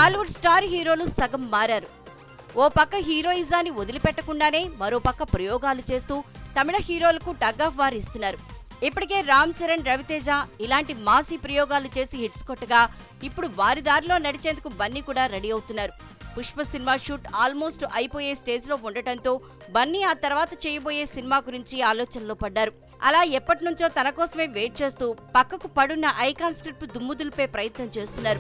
Tollywood star హీరోలు సగం మారారు ఓ పక్క హీరోయిజాన్ని వదిలిపెట్టకుండానే మరో పక్క ప్రయోగాలు చేస్తూ తమిళ హీరోలకు టగ్ ఆఫ్ వార్ ఇస్తున్నారు ఇప్పటికే రామ్ చరణ్ రవితేజ ఇలాంటి మాసి ప్రయోగాలు చేసి హిట్స్ కొట్టగా ఇప్పుడు వారి దారిలో నడిచేందుకు బన్నీ కూడా రెడీ అవుతున్నారు పుష్ప సినిమా షూట్ ఆల్మోస్ట్ అయిపోయే స్టేజ్ లో ఉండటంతో బన్నీ ఆ తర్వాత చేయబోయే సినిమా గురించి ఆలోచనలో పడ్డారు అలా ఎప్పటి నుంచో తన కోసమే వెయిట్ చేస్తూ పక్కకు పడున్న ఐకాన్ స్క్రిప్ట్ దుమ్ముదులిపే ప్రయత్నం చేస్తున్నారు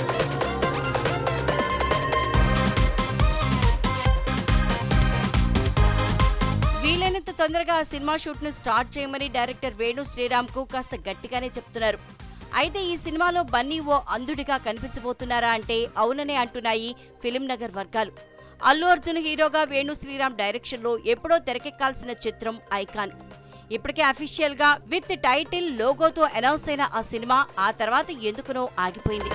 వీలైనంత తొందరగా ఆ సినిమా షూట్ ను స్టార్ట్ చేయమని డైరెక్టర్ వేణు శ్రీరామ్ కు కాస్త గట్టిగానే చెప్తున్నారు అయితే ఈ సినిమాలో బన్నీ ఓ అంధుడిగా కనిపించబోతున్నారా అంటే అవుననే అంటున్నాయి ఫిలిం నగర్ వర్గాలు అల్లు అర్జున్ హీరోగా వేణు శ్రీరామ్ డైరెక్షన్ లో ఎప్పుడో తెరకెక్కాల్సిన చిత్రం ఐకాన్ ఇప్పటికే అఫీషియల్ గా విత్ టైటిల్ లోగోతో అనౌన్స్ అయిన ఆ సినిమా ఆ తర్వాత ఎందుకునో ఆగిపోయింది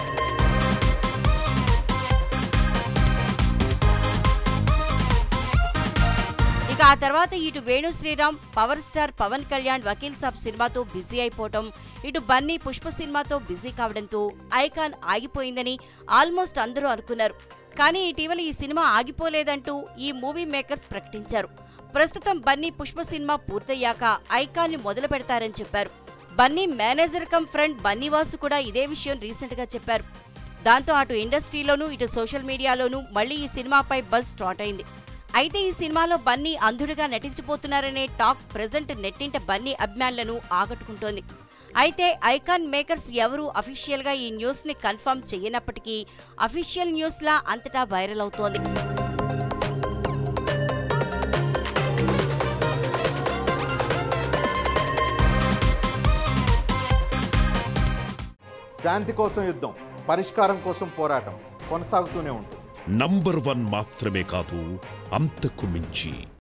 ఇక ఆ తర్వాత ఇటు వేణు శ్రీరామ్ పవర్ స్టార్ పవన్ కళ్యాణ్ వకీల్ సాబ్ సినిమాతో బిజీ అయిపోవటం ఇటు బన్నీ పుష్ప సినిమాతో బిజీ కావడంతో ఐకాన్ ఆగిపోయిందని ఆల్మోస్ట్ అందరూ అనుకున్నారు కానీ ఇటీవల ఈ సినిమా ఆగిపోలేదంటూ ఈ మూవీ మేకర్స్ ప్రకటించారు ప్రస్తుతం బన్నీ పుష్ప సినిమా పూర్తయ్యాక ఐకాన్ ని మొదలు పెడతారని చెప్పారు Bunny manager come friend Bunny Vasu కూడా ఇదే విషయం రీసెంట్ గా చెప్పారు దాంతో అటు ఇండస్ట్రీలోనూ ఇటు సోషల్ మీడియాలోనూ మళ్ళీ ఈ సినిమాపై బజ్ స్టార్ట్ అయింది అయితే ఈ సినిమాలో బన్నీ అంధుడిగా నటించబోతున్నారనే టాక్ ప్రెజెంట్ నెట్టింట బన్నీ అభిమానులను ఆకట్టుకుంటోంది అయితే ఐకాన్ మేకర్స్ ఎవరూ అఫీషియల్ గా ఈ న్యూస్ ని కన్ఫర్మ్ చేయనప్పటికీ అఫీషియల్ న్యూస్ లా అంతటా వైరల్ అవుతోంది శాంతి కోసం యుద్ధం పరిష్కారం కోసం పోరాటం కొనసాగుతూనే ఉంటుంది నంబర్ వన్ మాత్రమే కాదు అంతకు మించి